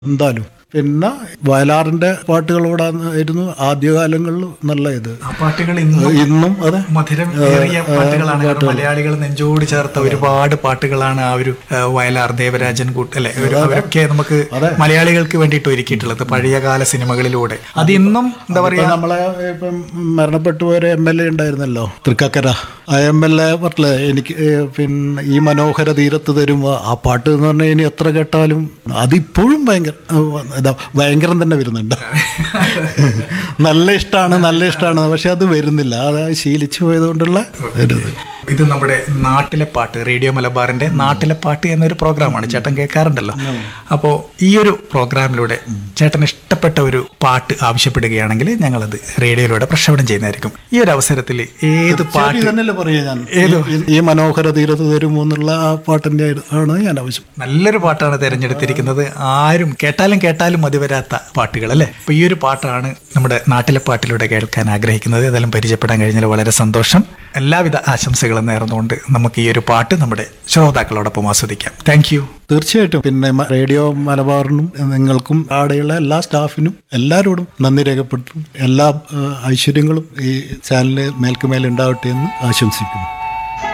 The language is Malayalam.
എന്തായാലും പിന്നെ വയലാറിന്റെ പാട്ടുകളോടായിരുന്നു ആദ്യകാലങ്ങളിൽ നല്ല ഇത് ആ പാട്ടുകൾ ഇന്നും ഇന്നും അതെ മധുരം ഏറിയ പാട്ടുകളാണ് കാരണം മലയാളികൾ നെഞ്ചോട് ചേർത്ത ഒരുപാട് പാട്ടുകളാണ് ആ ഒരു ആ, വയലാർ ദേവരാജൻ കൂട്ട് അല്ലെ ഒരു- അവരൊക്കെ നമുക്ക് മലയാളികൾക്ക് വേണ്ടിയിട്ട് ഒരുക്കിയിട്ടുള്ളത് പഴയകാല സിനിമകളിലൂടെ അത് ഇന്നും എന്താ പറയാ ഇപ്പൊ നമ്മളെ ഇപ്പം മരണപ്പെട്ടു പോയ എം എൽ എ ഉണ്ടായിരുന്നല്ലോ തൃക്കക്കര ആ എം എൽ എ പറഞ്ഞില്ലേ എനിക്ക് ഏ, പിന്നെ ഈ മനോഹര തീരത്ത് തരുമ്പോ ആ പാട്ട് എന്ന് പറഞ്ഞാൽ ഇനി എത്ര കേട്ടാലും അതിപ്പോഴും ഭയങ്കര ഇതാ ഭയങ്കരം തന്നെ വരുന്നുണ്ട് നല്ല ഇഷ്ടമാണ് നല്ല ഇഷ്ടമാണ് പക്ഷെ അത് വരുന്നില്ല അത് ശീലിച്ചു പോയതുകൊണ്ടുള്ള ഒരു ഇത് ഇത് നമ്മുടെ നാട്ടിലെ പാട്ട് റേഡിയോ മലബാറിന്റെ നാട്ടിലെ പാട്ട് എന്നൊരു പ്രോഗ്രാമാണ് ചേട്ടൻ കേൾക്കാറുണ്ടല്ലോ അപ്പോൾ ഈ ഒരു പ്രോഗ്രാമിലൂടെ ചേട്ടൻ ഇഷ്ടപ്പെട്ട ഒരു പാട്ട് ആവശ്യപ്പെടുകയാണെങ്കിൽ ഞങ്ങളത് റേഡിയോയിലൂടെ പ്രക്ഷേപണം ചെയ്യുന്നതായിരിക്കും ഈ ഒരു അവസരത്തിൽ ഏത് പാട്ട് ശരി തന്നെയല്ലേ പറയാ ഞാൻ ഈ- ഈ മനോഹര തീരത്ത് തരുമോ എന്നുള്ള ആ പാട്ടിന്റെ ആണ് ഞാൻ ആവശ്യം നല്ലൊരു പാട്ടാണ് തിരഞ്ഞെടുത്തിരിക്കുന്നത് ആരും കേട്ടാലും കേട്ടാലും മതി വരാത്ത പാട്ടുകൾ അല്ലേ അപ്പൊ ഈ ഒരു പാട്ടാണ് നമ്മുടെ നാട്ടിലെ പാട്ടിലൂടെ കേൾക്കാൻ ആഗ്രഹിക്കുന്നത് ഏതായാലും പരിചയപ്പെടാൻ കഴിഞ്ഞാൽ വളരെ സന്തോഷം എല്ലാവിധ ആശംസകളും നേർന്നുകൊണ്ട് നമുക്ക് ഈ ഒരു പാട്ട് നമ്മുടെ ശ്രോതാക്കളോടൊപ്പം ആസ്വദിക്കാം താങ്ക് യു തീർച്ചയായിട്ടും പിന്നെ മ- റേഡിയോ മലബാറിനും നിങ്ങൾക്കും അവിടെയുള്ള എല്ലാ സ്റ്റാഫിനും എല്ലാവരോടും നന്ദി രേഖപ്പെട്ടു എല്ലാ ഏഹ്, ഐശ്വര്യങ്ങളും ഈ ചാനലിന് മേൽക്കുമേൽ ഉണ്ടാവട്ടെ എന്ന് ആശംസിക്കുന്നു